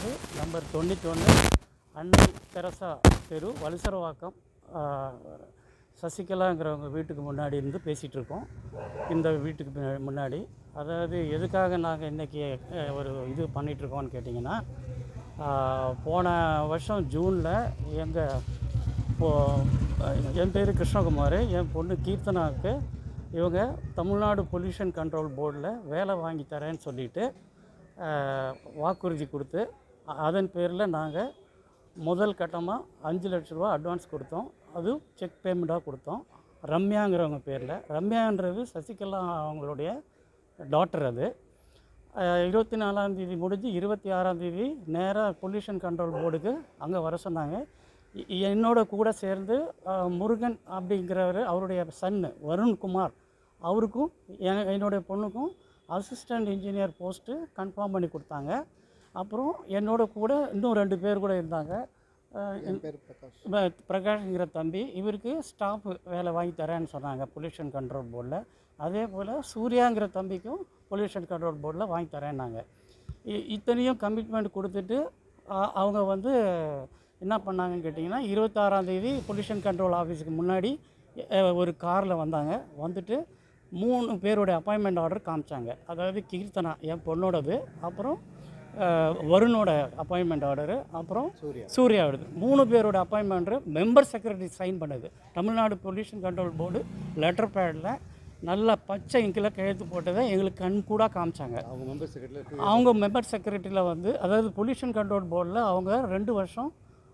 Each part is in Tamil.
வந்து நம்பர் தொண்ணூற்றி ஒன்று அன்னை தெரசா தெரு வலுசரவாக்கம் ஆஹ், சசிகலாங்கிறவங்க வீட்டுக்கு முன்னாடி இருந்து பேசிகிட்டு இருக்கோம் இந்த வீட்டுக்கு பின்னா- முன்னாடி அதாவது எதுக்காக நாங்கள் இன்றைக்கி ஒரு இது பண்ணிகிட்ருக்கோம்னு கேட்டிங்கன்னா ஆஹ், போன வருஷம் ஜூனில் எங்கள் இப்போ என் பேர் கிருஷ்ணகுமார் என் பொண்ணு கீர்த்தனாவுக்கு இவங்க தமிழ்நாடு பொல்யூஷன் கண்ட்ரோல் போர்டில் வேலை வாங்கி தரேன்னு சொல்லிட்டு ஆஹ், வாக்குறுதி கொடுத்து அ- அதன் பேரில் நாங்கள் முதல் கட்டமாக அஞ்சு லட்ச ரூபா அட்வான்ஸ் கொடுத்தோம் அதுவும் செக் பேமெண்ட்டாக கொடுத்தோம் ரம்யாங்கிறவங்க பேரில் ரம்யான்றது சசிகலா அவங்களுடைய டாட்டர் அது அஹ், இருபத்தி நாலாம் தேதி முடிஞ்சு இருபத்தி ஆறாம் தேதி நேராக பொல்யூஷன் கண்ட்ரோல் போர்டுக்கு அங்கே வர சொன்னாங்க இ- என்னோட கூட சேர்ந்து அஹ், முருகன் அப்படிங்கிறவர் அவருடைய சன்னு வருண்குமார் அவருக்கும் என் என்னுடைய பொண்ணுக்கும் அசிஸ்டண்ட் இன்ஜினியர் போஸ்ட்டு கன்ஃபார்ம் பண்ணி கொடுத்தாங்க அப்புறம் என்னோட கூட இன்னும் ரெண்டு பேர் கூட இருந்தாங்க அஹ், என் பேர் பிரகாஷ் ப- பிரகாஷ்ங்கிற தம்பி இவருக்கு ஸ்டாஃப் வேலை வாங்கி தரேன்னு சொன்னாங்க பொல்யூஷன் கண்ட்ரோல் போர்டில் அதே போல் சூர்யாங்கிற தம்பிக்கும் பொல்யூஷன் கண்ட்ரோல் போர்டில் வாங்கி தரேன்னாங்க இ- இத்தனையும் கமிட்மெண்ட் கொடுத்துட்டு அ- அவங்க வந்து என்ன பண்ணாங்கன்னு கேட்டிங்கன்னா இருபத்தாறாம் தேதி பொல்யூஷன் கண்ட்ரோல் ஆஃபீஸுக்கு முன்னாடி அ, ஒரு காரில் வந்தாங்க வந்துட்டு மூணு பேருடைய அப்பாயின்மெண்ட் ஆர்டர் காமிச்சாங்க அதாவது கீர்த்தனா என் பொண்ணோடது அப்புறம் அஹ், வருணோட அப்பாயின்மெண்ட் ஆர்டரு அப்புறம் சூர்யா சூர்யாவோடது மூணு பேரோட அப்பாயின்மெண்ட்டு மெம்பர் செக்ரட்டரி சைன் பண்ணுது Tamil Nadu pollution control board letter பேடில் நல்ல பச்சை இங்கில் கையெழுத்து போட்டதை எங்களுக்கு கண் கூட காமிச்சாங்க அவங்க மெம்பர் செக்ரட்டரி அவங்க மெம்பர் செக்ரட்டரியில் வந்து அதாவது பொல்யூஷன் கண்ட்ரோல் போர்டில் அவங்க ரெண்டு வருஷம்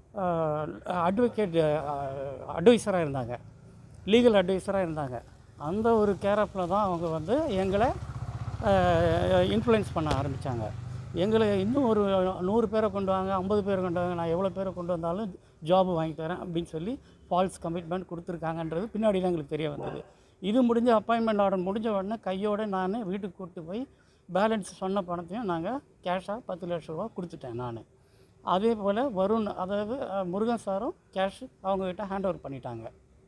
அட்வொகேட் அட்வைசராக இருந்தாங்க லீகல் அட்வைசராக இருந்தாங்க அந்த ஒரு கேரப்பில் தான் அவங்க வந்து எங்களை இன்ஃப்ளூயன்ஸ் பண்ண ஆரம்பித்தாங்க எங்களை இன்னும் ஒரு நூறு பேரை கொண்டு வாங்க ஐம்பது பேரை கொண்டு வாங்க நான் எவ்வளோ பேரை கொண்டு வந்தாலும் ஜாப் வாங்கி தரேன் அப்படின்னு சொல்லி ஃபால்ஸ் கமிட்மெண்ட் கொடுத்துருக்காங்கன்றது பின்னாடி தான் எங்களுக்கு தெரிய வந்தது இது முடிஞ்ச அப்பாயின்மெண்ட் ஆர்டர் முடிஞ்ச உடனே கையோட நான் வீட்டுக்கு கூப்பிட்டு போய் பேலன்ஸ் சொன்ன பணத்தையும் நாங்கள் கேஷாக பத்து லட்ச ரூபா கொடுத்துட்டேன் நான் அதே போல் வருண் அதாவது அஹ், முருகன் சாரும் கேஷ் அவங்கக்கிட்ட ஹேண்ட் ஓவர் பண்ணிட்டாங்க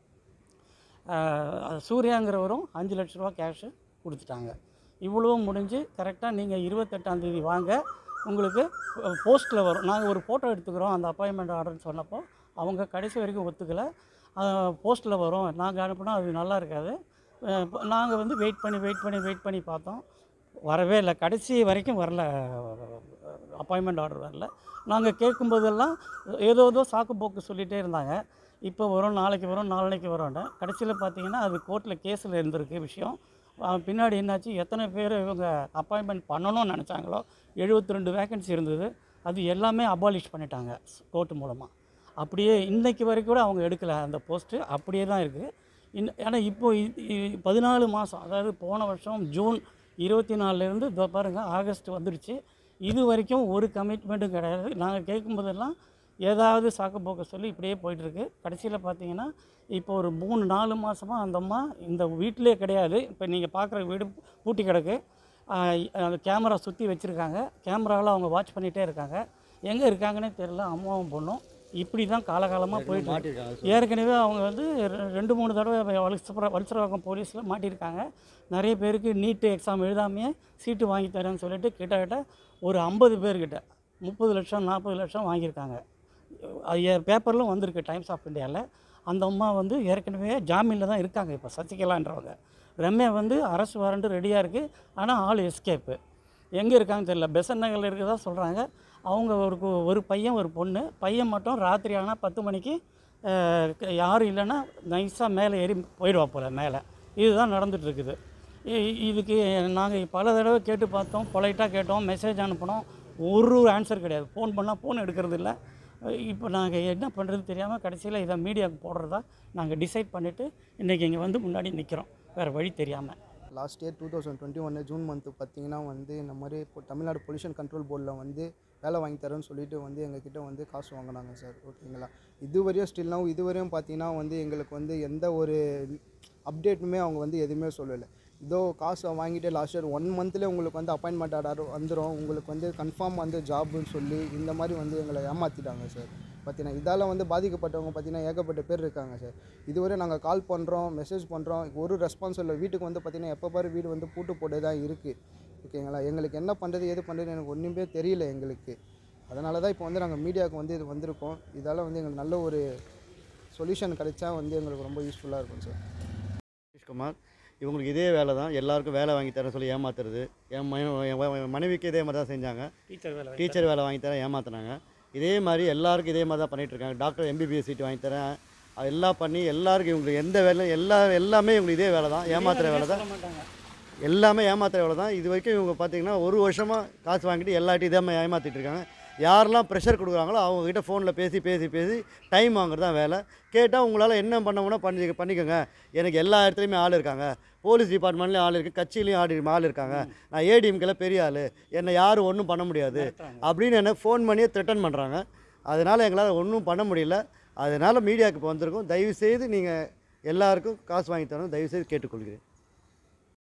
அஹ், சூர்யாங்கிறவரும் அஞ்சு லட்ச ரூபா கேஷு கொடுத்துட்டாங்க இவ்வளவும் முடிஞ்சு கரெக்டாக நீங்கள் இருபத்தெட்டாந்தேதி வாங்க உங்களுக்கு போஸ்ட்டில் வரும் நாங்கள் ஒரு ஃபோட்டோ எடுத்துக்கிறோம் அந்த அப்பாயின்மெண்ட் ஆர்டர்னு சொன்னப்போ அவங்க கடைசி வரைக்கும் ஒத்துக்கலை போஸ்ட்டில் வரும் நாங்கள் அனுப்புனா அது நல்லா இருக்காது நாங்கள் வந்து வெயிட் பண்ணி வெயிட் பண்ணி வெயிட் பண்ணி பார்த்தோம் வரவே இல்லை கடைசி வரைக்கும் வரல அப்பாயின்மெண்ட் ஆர்டர் வரல நாங்கள் கேட்கும்போதெல்லாம் ஏதோ ஏதோ சாக்கு போக்கு சொல்லிகிட்டே இருந்தாங்க இப்போ வரும் நாளைக்கு வரும் நாளைக்கு வரும்னு கடைசியில் பார்த்தீங்கன்னா அது கோர்ட்டில் கேஸில் இருந்திருக்கு விஷயம் அஹ் பின்னாடி என்னாச்சு எத்தனை பேர் இவங்க அப்பாயின்மெண்ட் பண்ணணும்னு நினச்சாங்களோ எழுபத்தி ரெண்டு வேகன்சி இருந்தது அது எல்லாமே அபாலிஷ் பண்ணிட்டாங்க கோர்ட்டு மூலமாக அப்படியே இன்னைக்கு வரைக்கும் கூட அவங்க எடுக்கலை அந்த போஸ்ட்டு அப்படியே தான் இருக்குது இன் ஆனால் இப்போ பதினாலு மாதம் அதாவது போன வருஷம் ஜூன் இருபத்தி நாலுலேருந்து இதோ பாருங்கள் ஆகஸ்ட் வந்துடுச்சு இது வரைக்கும் ஒரு கமிட்மெண்ட்டும் கிடையாது நாங்கள் கேட்கும்போதெல்லாம் ஏதாவது சாக்கு போக்க சொல்லி இப்படியே போயிட்டுருக்கு கடைசியில் பார்த்தீங்கன்னா இப்போ ஒரு மூணு நாலு மாதமாக அந்த அம்மா இந்த வீட்டிலே கிடையாது இப்போ நீங்கள் பார்க்குற வீடு பூட்டி கிடக்கு ஆஹ் அந்த கேமரா சுற்றி வச்சுருக்காங்க கேமராவில் அவங்க வாட்ச் பண்ணிகிட்டே இருக்காங்க எங்கே இருக்காங்கன்னே தெரியல அம்மாவும் பொண்ணும் இப்படி தான் காலகாலமாக போயிட்டு இருக்கு. மாட்டிருக்காங்க ஏற்கனவே அவங்க வந்து ரெ- ரெண்டு மூணு தடவை வல்சர வல்சரவாக்கம் போலீஸில் மாட்டியிருக்காங்க நிறைய பேருக்கு நீட்டு எக்ஸாம் எழுதாமையே சீட்டு வாங்கி தரேன்னு சொல்லிட்டு கிட்டத்தட்ட ஒரு ஐம்பது பேர்கிட்ட முப்பது லட்சம் நாற்பது லட்சம் வாங்கியிருக்காங்க பேப்பரில் வந்திருக்கு டைம்ஸ் ஆஃப் இந்தியாவில் அந்த அம்மா வந்து ஏற்கனவே ஜாமீனில் தான் இருக்காங்க இப்போ சசிகலான்றவங்க ரம்யா வந்து அரசு வாரண்ட் ரெடியாக இருக்குது ஆனால் ஆள் எஸ்கேப்பு எங்கே இருக்காங்கன்னு தெரியல பெசன் நகரில் இருக்கதா சொல்கிறாங்க அவங்க ஒரு கு- ஒரு பையன் ஒரு பொண்ணு பையன் மட்டும் ராத்திரி ஆனால் பத்து மணிக்கு அஹ், க- யாரும் இல்லைன்னா நைஸாக மேலே ஏறி போயிடுவா போல் மேலே இதுதான் நடந்துட்டு இருக்குது இ- இதுக்கு நாங்கள் பல தடவை கேட்டு பார்த்தோம் பொலைட்டாக கேட்டோம் மெசேஜ் அனுப்பினோம் ஒரு ஆன்சர் கிடையாது ஃபோன் பண்ணால் ஃபோன் எடுக்கிறது இல்லை இப்போ நாங்கள் என்ன பண்ணுறது தெரியாமல் கடைசியில் இதை மீடியாவுக்கு போடுறதா நாங்கள் டிசைட் பண்ணிவிட்டு இன்றைக்கி இங்கே வந்து முன்னாடி நிற்கிறோம் வேறு வழி தெரியாமல் last year two thousand twenty ஒன்று ஜூன் மந்த்து பார்த்தீங்கன்னா வந்து இந்த மாதிரி இப்போ தமிழ்நாடு பொல்யூஷன் கண்ட்ரோல் போர்டில் வந்து வேலை வாங்கி தரேன்னு சொல்லிட்டு வந்து எங்ககிட்ட வந்து காசு வாங்கினாங்க சார் ஓகேங்களா இதுவரையும் ஸ்டில் now இதுவரையும் பார்த்தீங்கன்னா வந்து எங்களுக்கு வந்து எந்த ஒரு அப்டேட்டுமே அவங்க வந்து எதுவுமே சொல்லலை இதோ காசை வாங்கிட்டு லாஸ்ட் இயர் ஒன் மந்த்லேயே உங்களுக்கு வந்து அப்பாயின்மெண்ட் ஆர்டர் வந்துடும் உங்களுக்கு வந்து கன்ஃபார்ம் வந்து ஜாப்னு சொல்லி இந்த மாதிரி வந்து எங்களை ஏமாற்றிட்டாங்க சார் பார்த்தீங்கன்னா இதால் வந்து பாதிக்கப்பட்டவங்க பார்த்தீங்கன்னா ஏகப்பட்ட பேர் இருக்காங்க சார் இதுவரை நாங்கள் கால் பண்ணுறோம் மெசேஜ் பண்ணுறோம் ஒரு ரெஸ்பான்ஸ் இல்லை வீட்டுக்கு வந்து பார்த்தீங்கன்னா எப்போ பாரு வீடு வந்து பூட்டு போட்டு தான் இருக்குது ஓகேங்களா எங்களுக்கு என்ன பண்ணுறது எது பண்ணுறது எனக்கு ஒன்றுமே தெரியல எங்களுக்கு அதனால தான் இப்போ வந்து நாங்கள் மீடியாவுக்கு வந்து இது வந்திருக்கோம் இதால் வந்து எங்களுக்கு நல்ல ஒரு சொல்யூஷன் கிடைச்சா வந்து எங்களுக்கு ரொம்ப யூஸ்ஃபுல்லாக இருக்கும் சார் சுரேஷ்குமார் இவங்களுக்கு இதே வேலை தான் எல்லாருக்கும் வேலை வாங்கி தரேன் சொல்லி ஏமாத்துறது என் ம- என் வ- என் மனைவிக்கு இதே மாதிரி தான் செஞ்சாங்க டீச்சர் வேலை டீச்சர் வேலை வாங்கி தரேன் ஏமாத்துனாங்க இதே மாதிரி எல்லாருக்கும் இதே மாதிரி தான் பண்ணிட்டு இருக்காங்க டாக்டர் எம்பிபிஎஸ் சீட் வாங்கி தரேன் அது எல்லாம் பண்ணி எல்லாருக்கும் இவங்களுக்கு எந்த வேலை எல்லா எல்லாமே இவங்களுக்கு இதே வேலை தான் ஏமாத்துற வேலை தான் சொல்ல மாட்டாங்க எல்லாமே ஏமாத்துற வேலை தான் இது வரைக்கும் இவங்க பார்த்தீங்கன்னா ஒரு வருஷமாக காசு வாங்கிட்டு எல்லாட்டையும் இதே மாதிரி ஏமாற்றிட்டு இருக்காங்க யாரெல்லாம் ப்ரெஷர் கொடுக்குறாங்களோ அவங்கக்கிட்ட ஃபோனில் பேசி பேசி பேசி டைம் வாங்குறது தான் வேலை கேட்டால் உங்களால் என்ன பண்ண முடியுமோ பண்ணி பண்ணிக்கோங்க எனக்கு எல்லா இடத்துலையுமே ஆள் இருக்காங்க போலீஸ் டிபார்ட்மெண்ட்லேயும் ஆள் இருக்குது கட்சியிலையும் ஆள் ஆள் இருக்காங்க நான் ஏடிஎம்கெல்லாம் பெரிய ஆள் என்னை யாரும் ஒன்றும் பண்ண முடியாது மிரட்டுறாங்க. அப்படின்னு என்ன ஃபோன் பண்ணியே த்ரெட்டன் பண்ணுறாங்க அதனால் எங்களால் ஒன்றும் பண்ண முடியல அதனால் மீடியாவுக்கு இப்போ வந்திருக்கோம் தயவுசெய்து நீங்கள் எல்லாருக்கும் காசு வாங்கி தரணும் தயவுசெய்து கேட்டுக்கொள்கிறேன்